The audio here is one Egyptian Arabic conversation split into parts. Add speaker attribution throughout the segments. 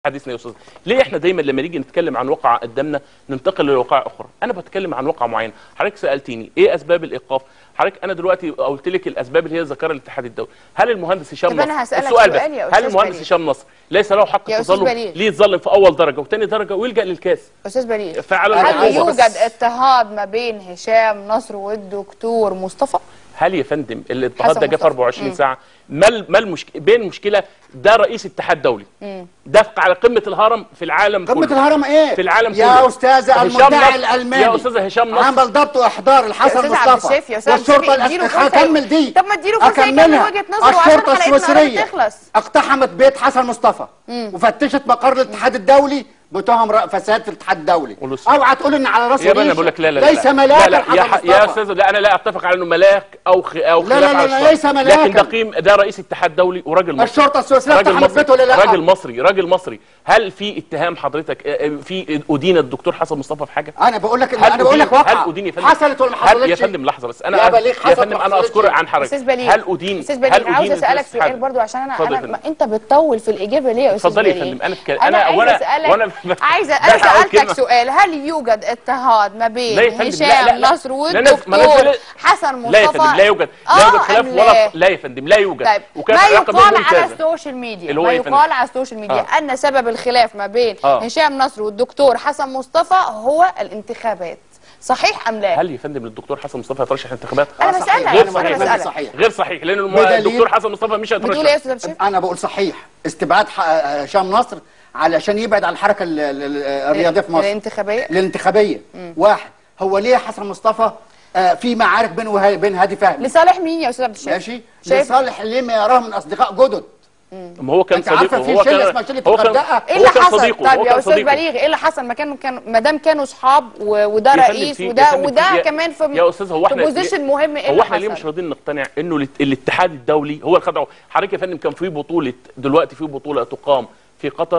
Speaker 1: حديثنا يا استاذ ليه احنا دايما لما نيجي نتكلم عن واقع قدامنا ننتقل لواقع اخرى انا بتكلم عن واقع معين حضرتك سالتيني ايه اسباب الايقاف حضرتك انا دلوقتي قلت لك الاسباب اللي هي ذكرها الاتحاد الدولي هل المهندس هشام
Speaker 2: طب
Speaker 1: نصر
Speaker 2: أنا هسألك
Speaker 1: السؤال بس
Speaker 2: سؤال يا
Speaker 1: هل
Speaker 2: أستاذ
Speaker 1: المهندس
Speaker 2: بليغ.
Speaker 1: هشام نصر ليس له حق
Speaker 2: يا أستاذ
Speaker 1: التظلم
Speaker 2: بليغ.
Speaker 1: ليه يتظلم في اول درجه وثاني درجه ويلجا للكاس
Speaker 2: استاذ بليغ
Speaker 1: فعلى
Speaker 2: هل
Speaker 1: العقوبة
Speaker 2: يوجد
Speaker 1: بس.
Speaker 2: اضطهاد ما بين هشام نصر والدكتور مصطفى
Speaker 1: هل يا فندم الاضطهاد
Speaker 2: حسن
Speaker 1: ده جه في
Speaker 2: مصطفى.
Speaker 1: 24 ساعه ما ال- ما المشكله بين المشكله ده رئيس اتحاد دولي ده في- على قمه الهرم في العالم
Speaker 3: قمة
Speaker 1: كله.
Speaker 3: الهرم ايه؟
Speaker 1: في العالم
Speaker 3: يا
Speaker 1: كله.
Speaker 3: استاذ
Speaker 1: هشام
Speaker 3: المدعي
Speaker 1: نصر-
Speaker 3: الالماني
Speaker 1: يا أستاذ هشام نصر.
Speaker 3: عمل ضبط واحضار الحسن
Speaker 2: أستاذ عبد
Speaker 3: مصطفى
Speaker 2: الشافي، يا أستاذ عبد
Speaker 3: والشرطه
Speaker 2: الشافي، اديله
Speaker 3: الأس-
Speaker 2: فرصة.
Speaker 3: هكمل دي
Speaker 2: طب ما اديله فرصة يكمل
Speaker 3: أكملها.
Speaker 2: وجهة نظره وعشان
Speaker 3: الشرطه
Speaker 2: حلقتنا
Speaker 3: السويسريه
Speaker 2: قربت تخلص.
Speaker 3: اقتحمت بيت حسن مصطفى وفتشت مقر الاتحاد الدولي بتهم رأ- فساد في الاتحاد الدولي
Speaker 1: ولسه.
Speaker 3: اوعى تقول ان على راسه
Speaker 1: يا بني
Speaker 3: ريشة.
Speaker 1: بقول لك لا لا لا
Speaker 3: ليس
Speaker 1: لا
Speaker 3: ملاك
Speaker 1: لا لا يا,
Speaker 3: الحسن
Speaker 1: ح- يا
Speaker 3: مصطفى
Speaker 1: استاذ لا انا لا اتفق على انه ملاك او خ... او
Speaker 3: لا، لا،
Speaker 1: خلاف
Speaker 3: لا،
Speaker 1: على
Speaker 3: لا،
Speaker 1: الشرع.
Speaker 3: ليس ملاكا.
Speaker 1: لكن ده قيم ده رئيس اتحاد دولي وراجل مصري
Speaker 3: الشرطه السويسريه
Speaker 1: راجل
Speaker 3: اقتحمت
Speaker 1: مصري
Speaker 3: بيته ولا لا
Speaker 1: راجل مصري راجل مصري هل في اتهام حضرتك آه، آه، في ادين الدكتور حسن مصطفى في حاجه
Speaker 3: انا بقول لك
Speaker 1: هل
Speaker 3: انا بقول لك
Speaker 1: أدين-
Speaker 3: واقعه
Speaker 1: هل ادين يا فندم
Speaker 3: حصلت ولا ما
Speaker 1: هل-
Speaker 3: حصلتش
Speaker 1: يا فندم لحظه بس انا
Speaker 3: يا بليغ
Speaker 1: يا
Speaker 3: حصلت
Speaker 1: فندم
Speaker 3: ولا
Speaker 1: انا
Speaker 3: حصلتش؟
Speaker 1: اذكر عن حضرتك
Speaker 2: استاذ بليغ
Speaker 1: هل ادين
Speaker 2: استاذ
Speaker 1: هل
Speaker 2: بليغ عاوز
Speaker 1: أدين
Speaker 2: اسالك
Speaker 1: الاتحاد؟
Speaker 2: سؤال برضو عشان انا
Speaker 1: اتفضل يا
Speaker 2: انا
Speaker 1: فندم.
Speaker 2: ما انت بتطول في الاجابه ليه يا استاذ
Speaker 1: اتفضلي يا
Speaker 2: بليغ؟
Speaker 1: فندم، أنا اتكلم-
Speaker 2: انا
Speaker 1: أنا-
Speaker 2: عايزه
Speaker 1: وأنا-
Speaker 2: اسالك
Speaker 1: وأنا-
Speaker 2: عايزه
Speaker 1: لا،
Speaker 2: انا
Speaker 1: أنا هقول
Speaker 2: سالتك
Speaker 1: كلمة.
Speaker 2: سؤال هل يوجد اضطهاد ما بين
Speaker 1: لا يا فندم، لا،
Speaker 2: هشام
Speaker 1: لا، لا.
Speaker 2: نصر
Speaker 1: لا، أنا- ما أنا-
Speaker 2: والدكتور
Speaker 1: لا-
Speaker 2: حسن مصطفى
Speaker 1: لا يا فندم لا يوجد لا
Speaker 2: آه
Speaker 1: يوجد خلاف
Speaker 2: أم
Speaker 1: ولا
Speaker 2: لا؟
Speaker 1: لا يا فندم لا يوجد
Speaker 2: طيب
Speaker 1: وكان
Speaker 2: ما
Speaker 1: علاقة
Speaker 2: يقال
Speaker 1: بينهم
Speaker 2: على
Speaker 1: ممتازة.
Speaker 2: السوشيال ميديا
Speaker 1: اللي هو
Speaker 2: ما
Speaker 1: إيه يا فندم؟
Speaker 2: يقال على السوشيال ميديا
Speaker 1: آه.
Speaker 2: ان سبب الخلاف ما بين
Speaker 1: آه.
Speaker 2: هشام نصر والدكتور حسن مصطفى هو الانتخابات صحيح ام لا
Speaker 1: هل يا فندم الدكتور حسن مصطفى يترشح انتخابات
Speaker 2: انا
Speaker 3: آه، صحيح.
Speaker 2: بسالك
Speaker 1: غير
Speaker 2: انا
Speaker 1: صحيح
Speaker 3: أنا
Speaker 2: بسالك
Speaker 3: صحيح.
Speaker 1: غير صحيح لان الم-
Speaker 3: بدليل-
Speaker 1: الدكتور حسن مصطفى مش
Speaker 2: بتقول ايه يا
Speaker 1: هيترشح
Speaker 2: استاذ بشير
Speaker 3: انا بقول صحيح استبعاد ح- هشام نصر علشان يبعد عن الحركه ال- ال- ال- الرياضيه في مصر
Speaker 2: الانتخابيه
Speaker 3: الانتخابيه واحد هو ليه حسن مصطفى آه، في معارك بينه وبين هادي فهمي
Speaker 2: لصالح مين يا استاذ عبد الشافي
Speaker 3: ماشي
Speaker 2: شايف
Speaker 3: لصالح لما يراه من اصدقاء جدد
Speaker 1: ما هو كان
Speaker 3: أنت عارفة
Speaker 1: صديقه
Speaker 3: في
Speaker 1: هو
Speaker 3: شلة
Speaker 1: كان
Speaker 3: اسمها شلة
Speaker 1: هو كان
Speaker 3: الغردقة؟
Speaker 2: ايه
Speaker 1: هو
Speaker 2: اللي
Speaker 1: كان
Speaker 2: حصل
Speaker 1: صديقه
Speaker 2: طيب
Speaker 1: هو
Speaker 2: يا
Speaker 1: كان
Speaker 2: استاذ
Speaker 1: صديقه
Speaker 2: بليغ ايه اللي حصل ما كانوا كان ما دام كانوا اصحاب و- وده
Speaker 1: يا فندم
Speaker 2: رئيس
Speaker 1: في- يا
Speaker 2: وده
Speaker 1: فندم
Speaker 2: وده
Speaker 1: في- يا-
Speaker 2: كمان في
Speaker 1: يا استاذ هو احنا
Speaker 2: في بوزيشن مهم ايه
Speaker 1: هو
Speaker 2: اللي
Speaker 1: احنا ليه
Speaker 2: حصل؟
Speaker 1: مش راضيين نقتنع انه الات- الاتحاد الدولي هو اللي خدعه حضرتك يا فندم كان في بطوله دلوقتي في بطوله تقام في قطر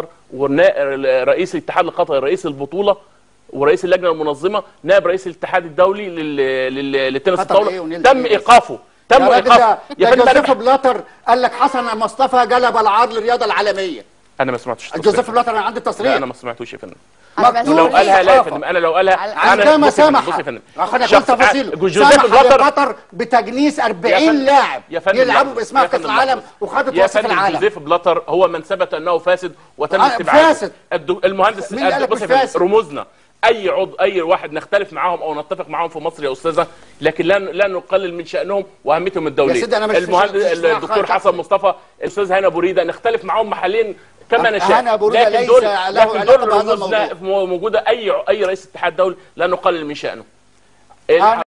Speaker 1: ورئيس الاتحاد القطري رئيس البطوله ورئيس اللجنه المنظمه نائب رئيس الاتحاد الدولي لل- لل- للتنس
Speaker 3: قطر
Speaker 1: الطاوله
Speaker 3: إيه ونيل
Speaker 1: تم
Speaker 3: إيه؟
Speaker 1: ايقافه تم
Speaker 3: يا راجل
Speaker 1: ايقافه
Speaker 3: ده,
Speaker 1: يا
Speaker 3: ده
Speaker 1: فندم
Speaker 3: جوزيف
Speaker 1: انا
Speaker 3: بلاتر قال لك حسن مصطفى جلب العار للرياضه العالميه
Speaker 1: انا ما سمعتش التصريح.
Speaker 3: جوزيف بلاتر انا عندي
Speaker 1: لا
Speaker 3: تصريح
Speaker 1: انا ما سمعتوش يا فندم
Speaker 2: أنا بس
Speaker 3: مكتوب
Speaker 1: ولو
Speaker 2: بقول
Speaker 1: قالها لا يا
Speaker 3: صحافة.
Speaker 1: فندم انا لو قالها
Speaker 2: على-
Speaker 1: انا
Speaker 3: عندما
Speaker 1: بص يا فندم،
Speaker 3: سمح
Speaker 1: بص يا فندم
Speaker 3: اخد اقول
Speaker 1: شخص-
Speaker 3: تفاصيله
Speaker 1: جوزيف
Speaker 3: سمح
Speaker 1: بلاتر
Speaker 3: لقطر بتجنيس 40
Speaker 1: فندم-
Speaker 3: لاعب
Speaker 1: يا فندم
Speaker 3: يلعبوا
Speaker 1: لحظة.
Speaker 3: باسمها
Speaker 1: يا
Speaker 3: في كاس
Speaker 1: فندم
Speaker 3: العالم
Speaker 1: لحظة.
Speaker 3: وخدت
Speaker 1: يا
Speaker 3: وصف
Speaker 1: فندم
Speaker 3: العالم
Speaker 1: جوزيف بلاتر هو من ثبت انه فاسد وتم
Speaker 3: آه،
Speaker 1: استبعاده
Speaker 3: فاسد.
Speaker 1: الد- المهندس
Speaker 3: مين اللي قالك
Speaker 1: بص يا
Speaker 3: مش
Speaker 1: فندم،
Speaker 3: فاسد؟
Speaker 1: رموزنا اي عضو اي واحد نختلف معاهم او نتفق معاهم في مصر يا استاذه لكن لا لا نقلل من شانهم واهميتهم الدوليه
Speaker 3: يا سيدي أنا مش- مش-
Speaker 1: المهندس
Speaker 3: مش- مش
Speaker 1: الدكتور
Speaker 3: خالص.
Speaker 1: حسن مصطفى الاستاذ هاني ابو ريده نختلف معاهم محليا كما
Speaker 3: أه،
Speaker 1: نشاء
Speaker 3: هاني أبو ريدة
Speaker 1: لكن
Speaker 3: ليس
Speaker 1: دول
Speaker 3: له
Speaker 1: لكن
Speaker 3: علاقة
Speaker 1: دول
Speaker 3: بهذا
Speaker 1: رموزنا
Speaker 3: الموضوع.
Speaker 1: موجوده اي اي رئيس اتحاد دولي لا نقلل من شانه
Speaker 3: أنا